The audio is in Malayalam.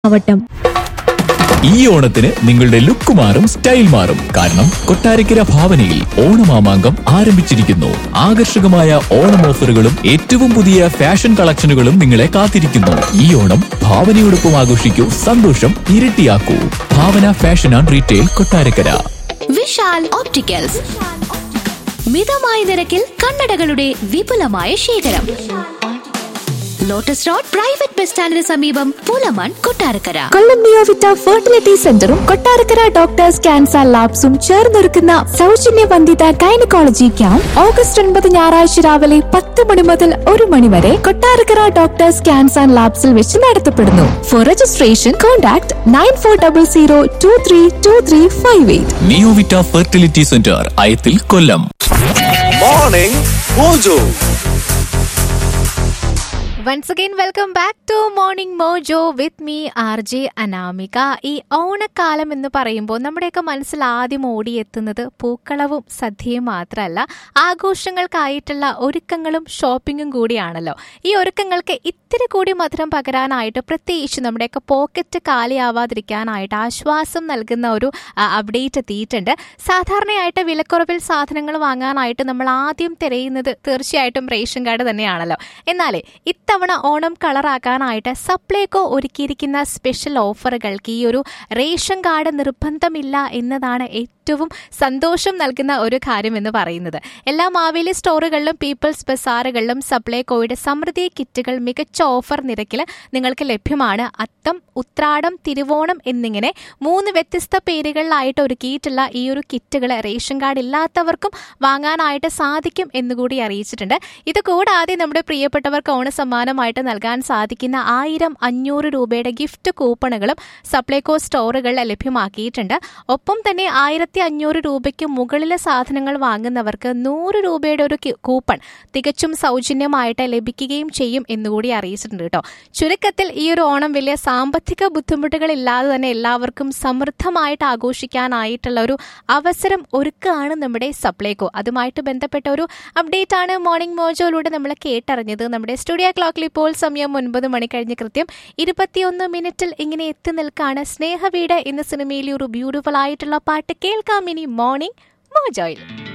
ആവട്ടം ഈ ഓണത്തിന് നിങ്ങളുടെ ലുക്ക് മാറും സ്റ്റൈൽ മാറും കാരണം കൊട്ടാരക്കര ഭാവനയിൽ ഓണമാമാങ്കം ആരംഭിച്ചിരിക്കുന്നു ആകർഷകമായ ഓണം ഓഫറുകളും ഏറ്റവും പുതിയ ഫാഷൻ കളക്ഷനുകളും നിങ്ങളെ കാത്തിരിക്കുന്നു ഈ ഓണം ഭാവനയോടൊപ്പം ആഘോഷിക്കൂ സന്തോഷം ഇരട്ടിയാക്കൂ Bhavana fashion and retail Kottarakkara Vishal opticals മിതമായ നിരക്കിൽ കണ്ണടകളുടെ വിപുലമായ ശേഖരം ലോട്ടസ് റോഡ് പ്രൈവറ്റ് ബസ് സ്റ്റാൻഡിന് സമീപം പുലമൺ കൊട്ടാരക്കര കൊല്ലം നിയോവിറ്റ ഫെർട്ടിലിറ്റി സെന്ററും കൊട്ടാരക്കര ഡോക്ടേഴ്സ് ക്യാൻസർ ലാബ്സും ചേർന്നൊരുക്കുന്ന സൗജന്യ വന്ധിത ഗൈനക്കോളജി ക്യാമ്പ് ഓഗസ്റ്റ് ഒൻപത് ഞായറാഴ്ച രാവിലെ പത്ത് മണി മുതൽ ഒരു മണി വരെ കൊട്ടാരക്കര ഡോക്ടേഴ്സ് ക്യാൻസർ ലാബ്സിൽ വെച്ച് നടത്തപ്പെടുന്നു for registration contact nine four double zero two three two three five eight Neovita fertility centre Ayathil Kollam Morning Mojo. Once again welcome back to morning mojo with me R J Anamika ഈ ഓണക്കാലം എന്ന് പറയുമ്പോൾ നമ്മുടെയൊക്കെ മനസ്സിൽ ആദ്യം ഓടിയെത്തുന്നത് പൂക്കളവും സദ്യയും മാത്രമല്ല ആഘോഷങ്ങൾക്കായിട്ടുള്ള ഒരുക്കങ്ങളും ഷോപ്പിങ്ങും കൂടിയാണല്ലോ ഈ ഒരുക്കങ്ങൾക്ക് ഇത്തിരി കൂടി മധുരം പകരാനായിട്ട് പ്രത്യേകിച്ച് നമ്മുടെയൊക്കെ പോക്കറ്റ് കാലിയാവാതിരിക്കാനായിട്ട് ആശ്വാസം നൽകുന്ന ഒരു അപ്ഡേറ്റ് എത്തിയിട്ടുണ്ട് സാധാരണയായിട്ട് വിലക്കുറവിൽ സാധനങ്ങൾ വാങ്ങാനായിട്ട് നമ്മൾ ആദ്യം തിരയുന്നത് തീർച്ചയായിട്ടും റേഷൻ കാർഡ് തന്നെയാണല്ലോ എന്നാൽ ഇത്തവണ ഓണം കളറാക്കാനായിട്ട് സപ്ലൈകോ ഒരുക്കിയിരിക്കുന്ന സ്പെഷ്യൽ ഓഫറുകൾക്ക് ഈ ഒരു റേഷൻ കാർഡ് നിർബന്ധമില്ല എന്നതാണ് ഏറ്റവും സന്തോഷം നൽകുന്ന ഒരു കാര്യം എന്ന് പറയുന്നത് എല്ലാ മാവേലി സ്റ്റോറുകളിലും പീപ്പിൾസ് ബസാറുകളിലും സപ്ലൈകോയുടെ സമൃദ്ധി കിറ്റുകൾ മികച്ച ഓഫർ നിരക്കിൽ നിങ്ങൾക്ക് ലഭ്യമാണ് അത്തം ഉത്രാടം തിരുവോണം എന്നിങ്ങനെ മൂന്ന് വ്യത്യസ്ത പേരുകളിലായിട്ട് ഒരുക്കിയിട്ടുള്ള ഈ ഒരു കിറ്റുകൾ റേഷൻ കാർഡ് ഇല്ലാത്തവർക്കും വാങ്ങാനായിട്ട് സാധിക്കും എന്നുകൂടി അറിയിച്ചിട്ടുണ്ട് ഇത് കൂടാതെ നമ്മുടെ പ്രിയപ്പെട്ടവർക്ക് ഓണസമ്മാനമായിട്ട് നൽകാൻ സാധിക്കുന്ന ആയിരം അഞ്ഞൂറ് രൂപയുടെ ഗിഫ്റ്റ് കൂപ്പണുകളും സപ്ലൈകോ സ്റ്റോറുകളിൽ ലഭ്യമാക്കിയിട്ടുണ്ട് ഒപ്പം തന്നെ ആയിരത്തി അഞ്ഞൂറ് രൂപയ്ക്ക് മുകളിലെ സാധനങ്ങൾ വാങ്ങുന്നവർക്ക് നൂറ് രൂപയുടെ ഒരു കി- കൂപ്പൺ തികച്ചും സൗജന്യമായിട്ട് ലഭിക്കുകയും ചെയ്യും എന്നുകൂടി അറിയിച്ചിട്ടുണ്ട് കേട്ടോ ചുരുക്കത്തിൽ ഈ ഒരു ഓണം വലിയ സാമ്പത്തിക ബുദ്ധിമുട്ടുകൾ ഇല്ലാതെ തന്നെ എല്ലാവർക്കും സമൃദ്ധമായിട്ട് ആഘോഷിക്കാനായിട്ടുള്ള ഒരു അവസരം ഒരുക്കുകയാണ് നമ്മുടെ സപ്ലൈകോ അതുമായിട്ട് ബന്ധപ്പെട്ട ഒരു അപ്ഡേറ്റ് ആണ് മോർണിംഗ് മോജോയിലൂടെ നമ്മൾ കേട്ടറിഞ്ഞത് നമ്മുടെ സ്റ്റുഡിയോ ക്ലോക്കിൽ ഇപ്പോൾ സമയം ഒൻപത് മണി കഴിഞ്ഞ് കൃത്യം ഇരുപത്തിയൊന്ന് മിനിറ്റിൽ ഇങ്ങനെ എത്തി നിൽക്കാണ് സ്നേഹവീട് എന്ന സിനിമയിലെ ഒരു ബ്യൂട്ടിഫുൾ ആയിട്ടുള്ള പാട്ട് കേൾക്കാം ഇനി മോർണിംഗ് മോജോയിൽ